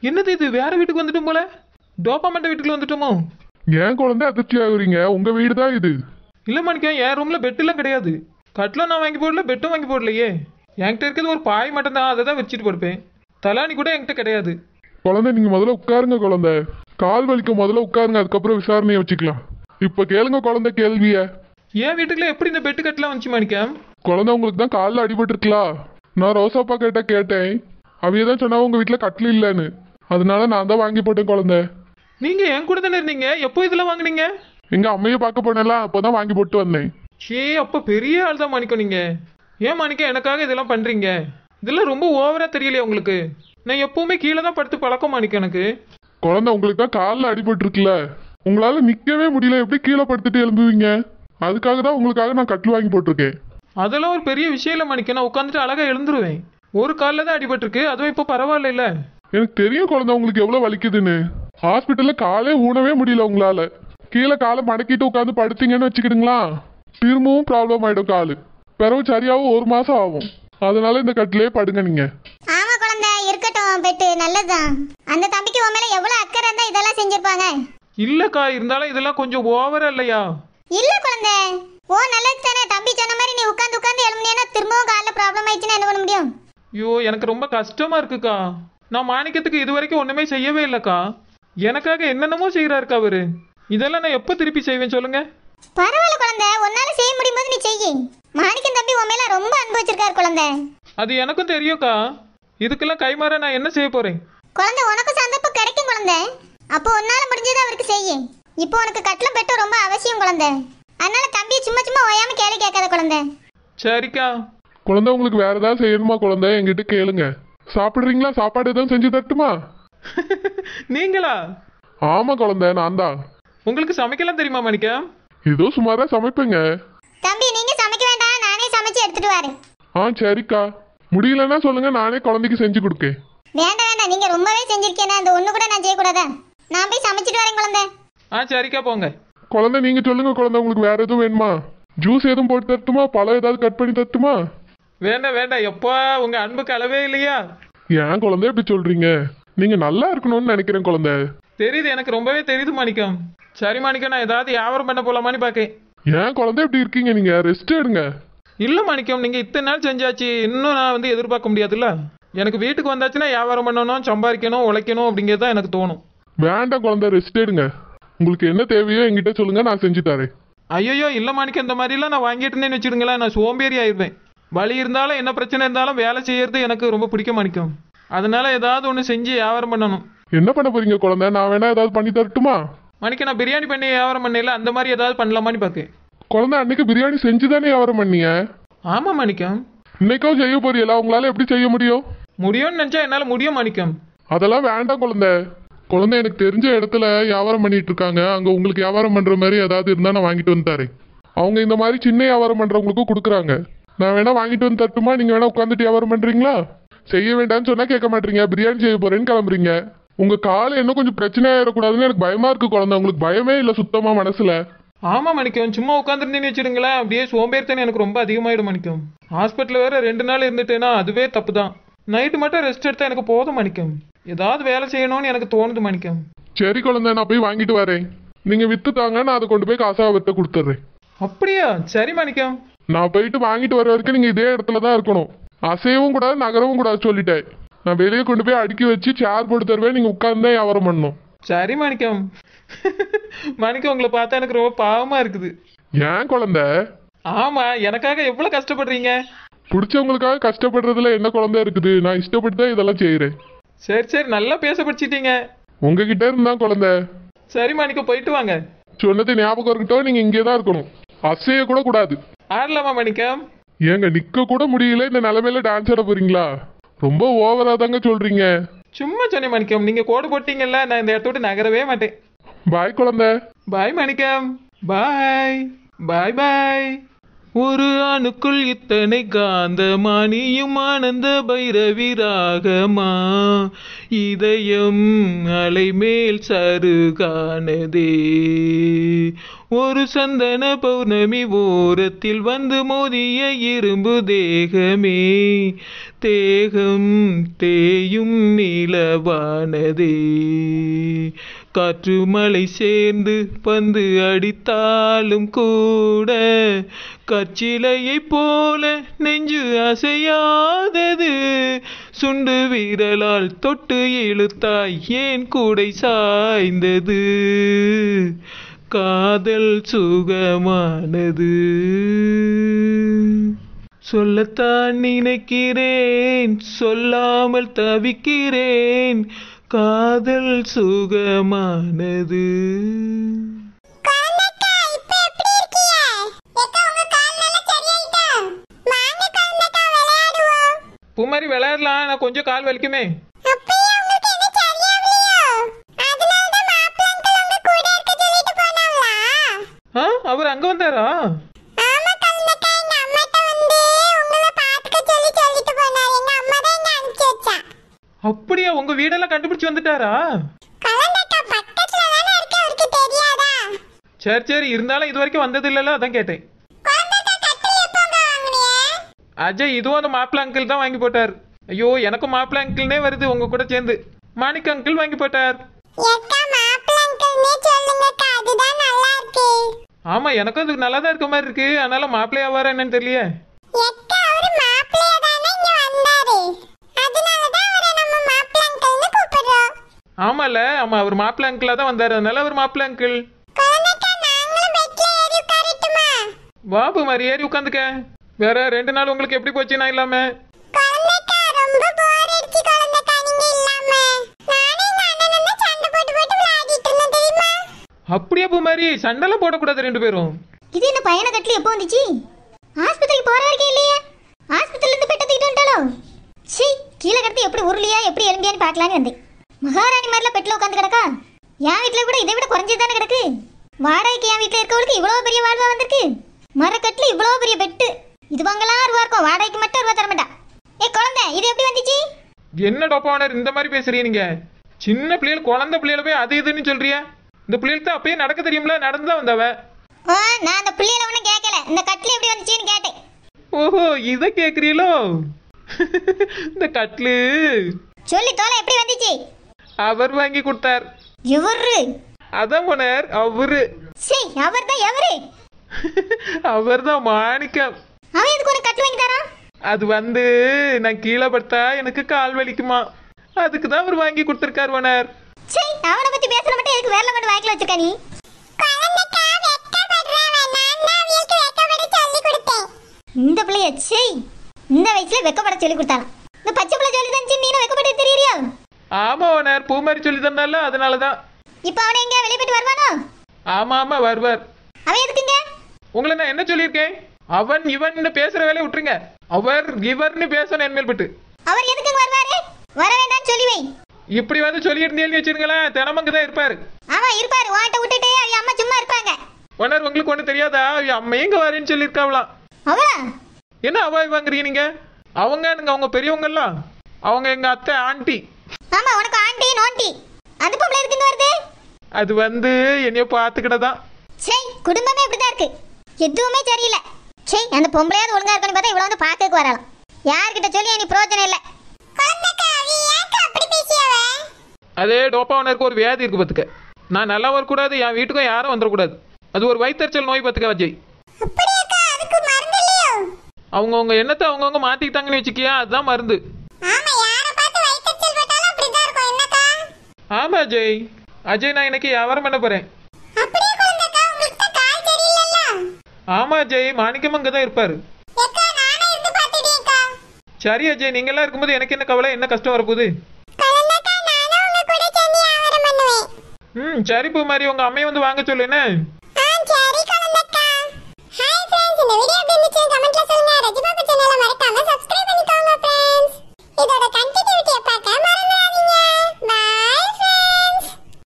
என்னது இது வேற வீட்டுக்கு வந்துட்டோம் போல டோப்பாமண்ட வீட்டுக்குள்ள வந்துட்டோமோ ஏன் குழந்தை அதிர்ச்சி ஆகுறீங்க உங்க வீடு தான் இது இல்ல மாணிக்கம் என் ரூம்ல பெட்டெல்லாம் கிடையாது கட்டிலும் நான் வாங்கி போடல பெட்டும் வாங்கி போடலையே என்கிட்ட இருக்கிறது ஒரு பாய் மட்டும் தான் அதை தான் வச்சுட்டு படுப்பேன் தலானி கூட என்கிட்ட கிடையாது குழந்தை நீங்க முதல்ல உட்காருங்க குழந்தை கால் வலிக்கும் முதல்ல உட்காருங்க அதுக்கப்புறம் விசாரணையை வச்சுக்கலாம் இப்ப கேளுங்க குழந்தை கேள்விய என் வீட்டுக்குள்ள எப்படி இந்த பெட்டு கட்டலாம் வந்துச்சு மாணிக்கம் குழந்தை உங்களுக்கு தான் காலில் அடிபட்டிருக்கலாம் நான் ரோசாப்பா கிட்ட கேட்டேன் அவைய தான் சொன்னா உங்க வீட்டுல கட்டில் இல்லைன்னு அதனால நான் தான் வாங்கி போட்டேன் குழந்தை நீங்க என் கூட தானே இருந்தீங்க எப்போ இதெல்லாம் வாங்குனீங்க எங்க அம்மையை பார்க்க போனேன்ல அப்போதான் வாங்கி போட்டு வந்தேன் ஷே அப்ப பெரிய ஆள் தான் மாணிக்கம் நீங்க ஏன் மாணிக்கம் எனக்காக இதெல்லாம் பண்றீங்க இதெல்லாம் ரொம்ப ஓவரா தெரியலையா உங்களுக்கு நான் எப்பவுமே கீழே தான் படுத்து பழக்கம் மாணிக்கம் எனக்கு குழந்தை உங்களுக்கு தான் காலில் அடிபட்டிருக்குல்ல உங்களால நிக்கவே முடியல எப்படி கீழே படுத்துட்டு எழும்புவீங்க அதுக்காக தான் உங்களுக்காக நான் கட்டில் வாங்கி போட்டிருக்கேன் அதெல்லாம் ஒரு பெரிய விஷயம் இல்லை மாணிக்கம் நான் உட்காந்துட்டு அழகா எழுந்துருவேன் ஒரு காலில் தான் அடிபட்டிருக்கு அதுவும் இப்போ பரவாயில்ல இல்ல எனக்கு தெரியும் குழந்தை உங்களுக்கு எவ்வளவு வலிக்குதுன்னு ஹாஸ்பிட்டல்ல காலே ஊனவே முடியல உங்களால கீழே காலை மடக்கிட்டு உட்காந்து படுத்தீங்கன்னு வச்சுக்கிடுங்களா திரும்பவும் ப்ராப்ளம் ஆயிடும் காலு பிறகு சரியாவும் ஒரு மாசம் ஆகும் அதனால இந்த கட்டிலே படுங்க நீங்க ஆமா குழந்தை இருக்கட்டும் பெட்டு நல்லதுதான் அந்த தம்பிக்கு உன் மேல எவ்வளவு அக்கறை இருந்தா இதெல்லாம் செஞ்சிருப்பாங்க இல்லக்கா இருந்தாலும் இதெல்லாம் கொஞ்சம் ஓவரா இல்லையா இல்ல குழந்தை ஓ நல்லது தானே தம்பி சொன்ன மாதிரி நீ உட்காந்து உட்காந்து எழுமுனியா திரும்பவும் காலைல ப்ராப்ளம் ஆயிடுச்சுன்னா என்ன பண்ண முடியும் ஐயோ எனக்கு ரொம்ப கஷ்டமா இருக்குக்கா நான் மாணிக்கத்துக்கு இது வரைக்கும் ஒண்ணுமே செய்யவே இல்லைக்கா எனக்காக என்னென்னமோ செய்யறாருக்கா அவரு இதெல்லாம் நான் எப்போ திருப்பி செய்வேன் சொல்லுங்க பரவாயில்ல குழந்தை உன்னால செய்ய முடியும் போது நீ செய்யி மாணிக்கம் தம்பி உன் மேல ரொம்ப அன்பு வச்சிருக்காரு குழந்தை அது எனக்கும் தெரியும்க்கா இதுக்கெல்லாம் கைமாற நான் என்ன செய்ய போறேன் குழந்தை உனக்கும் சந்தர்ப்பம் கிடைக்கும் குழந்தை அப்போ உன்னால முடிஞ்சதை அவருக்கு செய்யு இப்போ உனக்கு கட்டில பெட்டு ரொம்ப அவசியம் குழந்தை அதனால தம்பியை சும்மா சும்மா ஓயாம கேள்வி கேட்காத குழந்தை சரிக்கா குழந்தை உங்களுக்கு வேற ஏதாவது செய்யணுமா குழந்தை என்கிட்ட கேளுங்க சாப்பிடுறீங்களா சாப்பாடு எதுவும் செஞ்சு தட்டுமா நீங்களா ஆமா குழந்தை நான் தான் உங்களுக்கு சமைக்கலாம் தெரியுமா மாணிக்கம் ஏதோ சுமாரா சமைப்பேங்க தம்பி நீங்க சமைக்க வேண்டாம் நானே சமைச்சு எடுத்துட்டு வரேன் ஆ சரிக்கா முடியலன்னா சொல்லுங்க நானே குழந்தைக்கு செஞ்சு கொடுக்கேன் வேண்டாம் வேண்டாம் நீங்க ரொம்பவே செஞ்சிருக்கேன் அந்த ஒண்ணு கூட நான் செய்யக்கூடாதா நான் போய் சமைச்சிட்டு வரேன் குழந்தை ஆ சரிக்கா போங்க குழந்தை நீங்க சொல்லுங்க குழந்தை உங்களுக்கு வேற எதுவும் வேணுமா ஜூஸ் எதுவும் போட்டு தரட்டுமா பழம் ஏதாவது கட் பண்ணி தரட்டுமா வேண்டாம் வேண்டாம் எப்பா உங்க அன்புக்கு அளவே இல்லையா ஏன் குழந்தை இப்படி சொல்றீங்க நீங்க நல்லா இருக்கணும்னு நினைக்கிறேன் குழந்தை தெரியுது எனக்கு ரொம்பவே தெரியுது மாணிக்கம் சரி மாணிக்கம் நான் ஏதாவது வியாபாரம் பண்ண போலாமான்னு பார்க்கேன் ஏன் குழந்தை இப்படி இருக்கீங்க நீங்க ரெஸ்ட் எடுங்க இல்ல மாணிக்கம் நீங்க இத்தனை நாள் செஞ்சாச்சு இன்னும் நான் வந்து எதிர்பார்க்க முடியாதுல்ல எனக்கு வீட்டுக்கு வந்தாச்சுன்னா வியாபாரம் பண்ணணும் சம்பாதிக்கணும் உழைக்கணும் அப்படிங்கிறது தான் எனக்கு தோணும் வேண்டாம் குழந்தை ரெஸ்ட் எடுங்க உங்களுக்கு என்ன தேவையோ என்கிட்ட சொல்லுங்க நான் செஞ்சு தரேன் ஐயோ இல்ல மாணிக்கம் இந்த மாதிரிலாம் நான் வாங்கிட்டு இருந்தேன்னு வச்சுடுங்களேன் நான் சோம்பேறி ஆயிருவேன் வலி இருந்தாலும் என்ன பிரச்சனை இருந்தாலும் வேலை செய்யறது எனக்கு ரொம்ப பிடிக்க மாணிக்கம் அதனால ஏதாவது ஒன்று செஞ்சு வியாபாரம் பண்ணணும் என்ன பண்ண போறீங்க குழந்தை நான் வேணா ஏதாவது பண்ணி தரட்டுமா மாணிக்கம் நான் பிரியாணி பண்ணி வியாபாரம் பண்ணல அந்த மாதிரி ஏதாவது பண்ணலாமான்னு பார்க்கேன் குழந்தை அன்னைக்கு பிரியாணி செஞ்சு தானே வியாபாரம் பண்ணீங்க ஆமா மாணிக்கம் இன்னைக்கும் செய்ய போறீங்களா உங்களால எப்படி செய்ய முடியும் முடியும்னு நினைச்சா என்னால முடியும் மாணிக்கம் அதெல்லாம் வேண்டாம் குழந்தை குழந்தை எனக்கு தெரிஞ்ச இடத்துல வியாபாரம் பண்ணிட்டு இருக்காங்க அங்க உங்களுக்கு வியாபாரம் பண்ற மாதிரி ஏதாவது இருந்தா நான் வாங்கிட்டு வந்து தரேன் அவங்க இந்த மாதிரி சின்ன வியாபாரம் பண்றவங்களுக்கும் கொடுக்குறாங்க நான் வேணா வாங்கிட்டு வந்து தட்டுமா நீங்க வேணா உட்காந்துட்டு வியாபாரம் பண்றீங்களா செய்ய வேண்டாம்னு சொன்னா கேட்க மாட்டீங்க பிரியாணி செய்ய போறேன்னு கிளம்புறீங்க உங்க கால் இன்னும் கொஞ்சம் பிரச்சனை ஆயிடக்கூடாதுன்னு எனக்கு பயமா இருக்கு குழந்தை உங்களுக்கு பயமே இல்ல சுத்தமா மனசுல ஆமா மணிக்கம் சும்மா உட்காந்துருந்தேன்னு வச்சுடுங்களேன் அப்படியே சோம்பேறித்தனம் எனக்கு ரொம்ப அதிகமாயிடும் மணிக்கம் ஹாஸ்பிட்டல் வேற ரெண்டு நாள் இருந்துட்டேன்னா அதுவே தப்பு தான் நைட்டு மட்டும் ரெஸ்ட் எடுத்தா எனக்கு போதும் மணிக்கம் ஏதாவது வேலை செய்யணும்னு எனக்கு தோணுது மணிக்கம் சரி குழந்தை நான் போய் வாங்கிட்டு வரேன் நீங்க வித்து தாங்க நான் அதை கொண்டு போய் காசா வித்த கொடுத்துட்றேன் அப்படியா சரி மணிக்கம் நான் போயிட்டு வாங்கிட்டு வர வரைக்கும் நீங்க இதே இடத்துல தான் இருக்கணும் அசையவும் கூடாது நகரவும் கூடாது சொல்லிட்டேன் நான் வெளியே கொண்டு போய் அடுக்கி வச்சு சேர் போட்டு தருவேன் நீங்க உட்கார்ந்து தான் வியாபாரம் பண்ணணும் சரி மணிக்கம் மணிக்கம் உங்களை பார்த்தா எனக்கு ரொம்ப பாவமா இருக்குது ஏன் குழந்தை ஆமா எனக்காக எவ்வளவு கஷ்டப்படுறீங்க பிடிச்சவங்களுக்காக கஷ்டப்படுறதுல என்ன குழந்தை இருக்குது நான் இஷ்டப்பட்டு தான் இதெல்லாம் செய்யறேன் சரி சரி நல்லா பேச படிச்சிட்டீங்க உங்ககிட்ட இருந்தா குழந்தை சரி மணிக்கம் போயிட்டு வாங்க சொன்னது ஞாபகம் இருக்கட்டும் நீங்க இங்கே தான் இருக்கணும் அசைய கூட கூடாது ஆடலாமா மணிக்கம் ஏங்க நிக்க கூட முடியல இந்த நிலைமையில டான்ஸ் ஆட போறீங்களா ரொம்ப ஓவரா தாங்க சொல்றீங்க சும்மா சொன்னேன் மணிக்கம் நீங்க கோடு போட்டீங்கல்ல நான் இந்த இடத்த விட்டு நகரவே மாட்டேன் பாய் குழந்தை பாய் மணிக்கம் பாய் பாய் பாய் ஒரு அணுக்குள் இத்தனை காந்தமானியும் ஆனந்த பைரவி ராகமா இதயம் அலைமேல் சருகானதே ஒரு சந்தன பௌர்ணமி ஓரத்தில் வந்து மோதிய இரும்பு தேகமே தேகம் தேயும் நீலவானதே காற்று மழை சேர்ந்து பந்து அடித்தாலும் கூட கச்சிலையைப் போல நெஞ்சு அசையாதது சுண்டு வீரலால் தொட்டு இழுத்தாய் ஏன் கூடை சாய்ந்தது காதல் சுகமானது சொல்லத்தான் நினைக்கிறேன் சொல்லாமல் தவிக்கிறேன் காதல் சுகமானது குழந்தைக்கா, இப்ப எப்படி இருக்கீங்க? ஏக்கா, உங்க கால் நல்லா சரியாயிட்டா? வாங்க குழந்தைக்கா, விளையாடுவோம். பூமாரி விளையாடலாம் நான் கொஞ்சம் கால் வலிக்குமே அப்பயே உங்களுக்கு என்ன சரியாகலையோ? அதனாலதான் மாப்பிள்ளை uncle உங்க கூட இருக்க சொல்லிட்டு போனாங்களா? ஆ அவர் அங்க வந்தாரா ஆமா குழந்தைக்கா, எங்க அம்மாட்ட வந்து உங்களை பார்த்துக்க சொல்லி சொல்லிட்டு போனாரு. எங்க அம்மா தான் இங்க அனுப்பிச்சு வச்சா. அப்படியா உங்க வீடெல்லாம் கண்டுபிடிச்சு வந்துட்டாரா குழந்தைக்கா, பக்கத்துல தானே இருக்கு, அவருக்கு தெரியாதா? சரி சரி இருந்தாலும் இது வரைக்கும் வந்தது இல்லைல்ல அதான் கேட்டேன் குழந்தைக்கா, கட்டில் எப்போங்க வாங்குனீங்க? அஜய் இதுவும் அந்த மாப்பிள்ள அங்கிள் தான் வாங்கி போட்டார் ஐயோ எனக்கும் மாப்பிள்ள அங்கிள்னே வருது உங்க கூட சேர்ந்து மாணிக்க அங்கிள் வாங்கி போட்டார் ஏக்கா, மாப்பிள்ளை uncle-னே சொல்லுங்கக்கா, அதுதான் நல்லா இருக்கு ஆமா எனக்கும் அது நல்லா தான் இருக்க மாதிரி இருக்கு அதனால மாப்பிள்ளையா வர என்னன்னு தெரியல எக்கா அவரு மாப்பிள்ளையா தானே இங்க வந்தாரு அதனாலதான் அவரை நம்ம மாப்பிள்ளை அங்கிள்னு கூப்பிடுறோம் ஆமால ஆமா அவர் மாப்பிள்ள அங்கிளா தான் வந்தாரு அதனால அவர் மாப்பிள்ள அங்கிள் குழந்தைக்கா நாங்களும் பெட்ல ஏறி உட்காரட்டுமா பாபு மாதிரி ஏறி உட்காந்துக்க வேற ரெண்டு நாள் உங்களுக்கு எப்படி போச்சு நான் இல்லாம குழந்தைக்கா ரொம்ப போர் அடிச்சு குழந்தைக்கா நீங்க இல்லாம நானும் எங்க அண்ணனும் தான் சண்டை போட்டு போட்டு விளையாடிட்டு இருந்தோம் தெரியுமா அப்படியே பூமாரி சண்டைலாம் போடக்கூடாது ரெண்டு பேரும் இது என்ன பையனை கட்டல எப்போ வந்துச்சு ஆஸ்பத்திரிக்கு போற வரைக்கும் இல்லையா ஆஸ்பத்திரில இருந்து பெட்ட தூக்கிட்டு வந்துட்டாலோ சீ கீழே கிடந்து எப்படி உருளியா எப்படி எலும்பியான்னு பார்க்கலான்னு வந்தேன் மகாராணி மாதிரிலாம் பெட்டில் உட்காந்து கிடக்கா என் வீட்டில் கூட இதை விட குறைஞ்சது தானே கிடக்கு வாடகைக்கு என் வீட்டில் இருக்கவளுக்கு இவ்வளோ பெரிய வாழ்வா வந்திருக்கு மரக்கட்டில் இவ்வளோ பெரிய பெட்டு இது வாங்கலாம் ரூபா இருக்கும் வாடகைக்கு மட்டும் ரூபா தர மாட்டா ஏ குழந்தை இது எப்படி வந்துச்சு என்ன டோப்பானர் இந்த மாதிரி பேசுறீங்க நீங்க சின்ன பிள்ளைகள் குழந்தை பிள்ளைகள போய் அது இதுன்னு சொல்றியா இந்த பிள்ளைகளுக்கு தான் அப்பயே நடக்க தெரியும்ல நடந்து தான் வந்தவ ஆ நான் அந்த பிள்ளையில ஒன்றும் கேட்கல இந்த கட்டில் எப்படி வந்துச்சுன்னு கேட்டேன் ஓஹோ இத கேக்குறீங்களோ இந்த கட்லு சொல்லி தோலை எப்படி வந்துச்சு அவர் வாங்கி கொடுத்தார் இவரு அதான் போனார் அவரு சீ அவர் தான் எவரு அவர் தான் மாணிக்கம் அவன் எதுக்கு ஒரு கட்டு வாங்கி தரான் அது வந்து நான் கீழே படுத்தா எனக்கு கால் வலிக்குமா அதுக்கு தான் அவர் வாங்கி கொடுத்துருக்கார் ஓனர் சே அவனை பத்தி பேசுற மட்டும் எதுக்கு வேலை மட்டும் வாய்க்கல வச்சிருக்க நீ இந்த பிள்ளைய சே இந்த வயசுல வெக்கப்பட சொல்லி கொடுத்தாங்க இந்த பச்சை பிள்ளை சொல்லி தந்துச்சு நீனும் வெக்கப்பட்டு தெரியறியா ஆமா ஓனர் பூ மாதிரி சொல்லி தந்தால அதனால தான் இப்போ அவனை எங்க வெளியே போயிட்டு வருவானோ ஆமா ஆமா வருவார் அவன் எதுக்குங்க உங்களை நான் என்ன சொல்லியிருக்கேன் அவன் இவன் பேசுற வேலையை விட்டுருங்க அவர் இவர்னு பேசணும் என் மேல்பட்டு அவர் எதுக்குங்க வருவாரு வர வேண்டாம்னு சொல்லி வை இப்படி வந்து சொல்லியிருந்தேன்னு வச்சிருங்களேன் தினமங்க தான் இருப்பாரு ஆமா இருப்பாரு வாட்ட விட்டுட்டு அவங்க அம்மா சும்மா இருப்பாங்க ஓனர் உங்களுக்கு ஒன்றும் தெரியாதா அவ அம்மா எங்க வரேன்னு சொல்லியிருக்காவலாம் அவளா என்ன அவாய் வாங்குறீங்க நீங்க அவங்க எனக்கு அவங்க பெரியவங்கலாம் அவங்க எங்க அத்தை ஆண்டி ஆமா உனக்கு ஆண்டி நோண்டி அந்த பொம்பளை எதுக்குங்க வருது அது வந்து என்னைய பார்த்துக்கிட்டதான் சே குடும்பமே இப்படிதான் இருக்கு எதுவுமே சரியில்லை சே அந்த பொம்பளையாவது ஒழுங்கா இருக்கணும் பார்த்தா இவ்வளவு வந்து பார்க்கக்கு வரலாம் யார்கிட்ட சொல்லி நீ பிரயோஜனம் இல்லை அதே டோப்பா ஓனருக்கு ஒரு வியாதி இருக்கு பார்த்துக்க நான் நல்லா வரக்கூடாது என் வீட்டுக்கும் யாரும் வந்துடக்கூடாது அது ஒரு வயிற்றுச்சல் நோய் பார்த்துக்க வஜய் அதுக்கு மருந்து இல்லையோ அவங்கவுங்க எண்ணத்தை அவங்கவுங்க மாத்திக்கிட்டாங்கன்னு வச்சுக்கியா அதுதான் மருந்து ஆமா யார பார்த்து வயிற்றுச்சல் போட்டாலும் அப்படிதான் இருக்கும் என்னக்கா ஆமா அஜய் அஜய் நான் இன்னைக்கு வியாபாரம் பண்ண போறேன் அப்படியே குழந்தைக்கா உங்களுக்கு தான் கால் சரியில்லைல்ல ஆமா அஜய் மாணிக்கம் அங்கே தான் இருப்பாரு ஏக்கா நானே இருந்து பார்த்துட்டேன்க்கா சரி அஜய் நீங்க எல்லாம் இருக்கும்போது எனக்கு என்ன கவலை என்ன கஷ்டம் வரப்போகுது குழந்தைக்கா நானும் உங்க கூட சேர்ந்து வியாபாரம் பண்ணுவேன் ம் சரி பூ மாதிரி உங்க அம்மையை வந்து வாங்க சொல்லு என்ன